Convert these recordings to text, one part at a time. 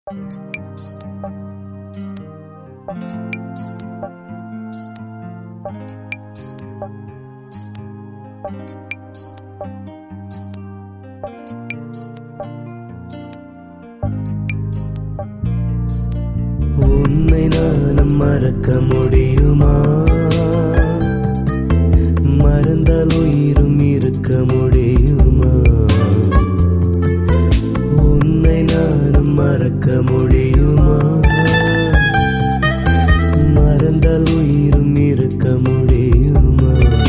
உன்னை நானும் மறக்க முடியுமா மறந்தால் உயிரும் இருக்க முடியுமா உன்னை நானும் மறக்க முடியுமா மறந்தால் உயிரும் இருக்க முடியுமா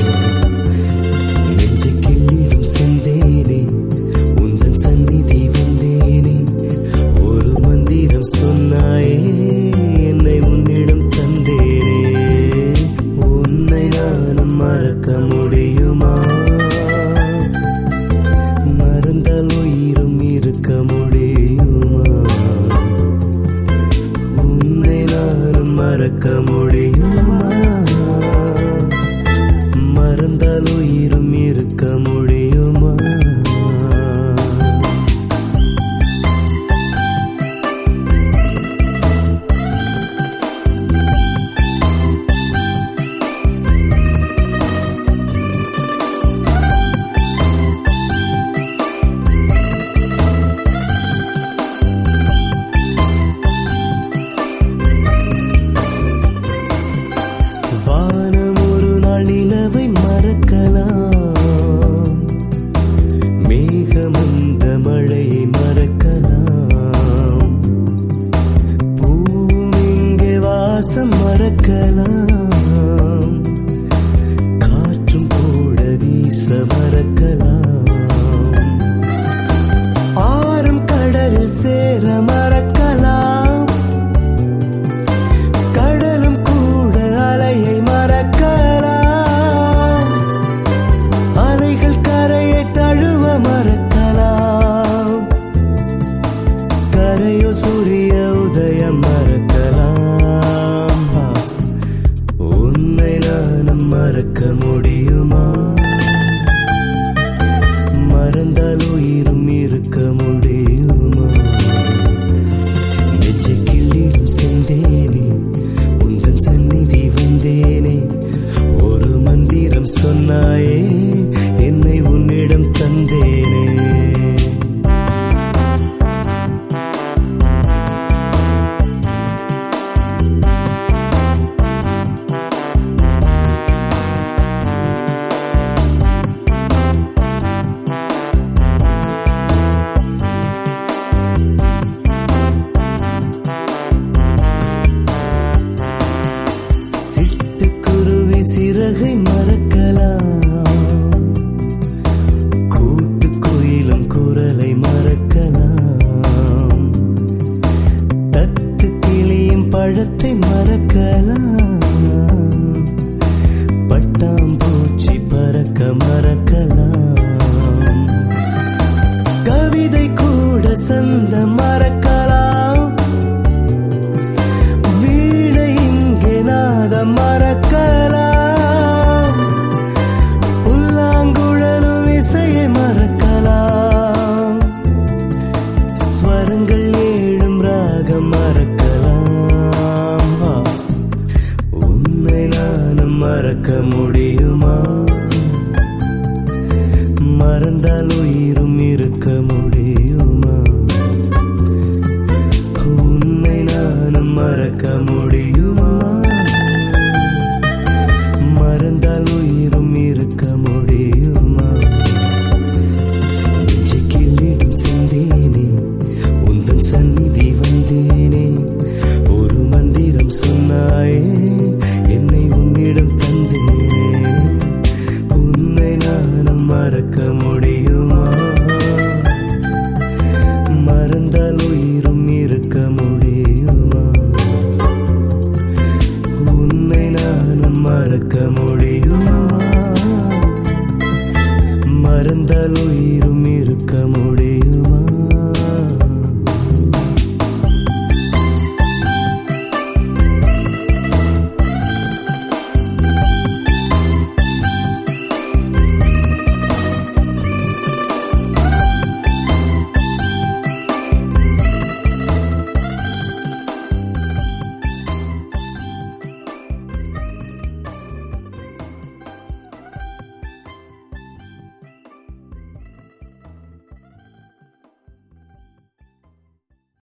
நெஞ்சு கிள்ளிடும் செந்தேனே உந்தன் சந்நிதி வந்தேனே ஒரு மந்திரம் சொன்னாயே என்னை உன்னிடம் தந்தேனே உன்னை நானும் மறக்க முடியுமா மறந்தால் உயிரும் இருக்க முடியுமா உன்னை நானும் மறக்க முடியுமா மறந்தால் உயிரும் இருக்க முடியுமா வானம் ஒரு நாள் நிலவை மறக்கலாம் மேகம் அந்த மழையை மறக்கலாம் பூவும் இங்கே வாசம் மறக்கலாம் காற்றும் கூட வீச மறக்கலாம் ஆறும் கடலில் சேர மறக்கலாம் கடலும் கூட அலையை மறக்கலாம் அலைகள் கரையை தழுவ மறக்கலாம் கரையோ சூரிய உதயம் மறக்கலாம் உன்னை நானும் மறக்க முடியுமா மறந்தால் உயிரும் இருக்க முடியுமா நெஞ்சை கிள்ளிடும் செந்தேனே உந்தன் சந்நிதி வந்தேனே ஒரு மந்திரம் சொன்னாயே என்னை உன்னிடம் தந்தேனே சிட்டுக்குருவி சிறகை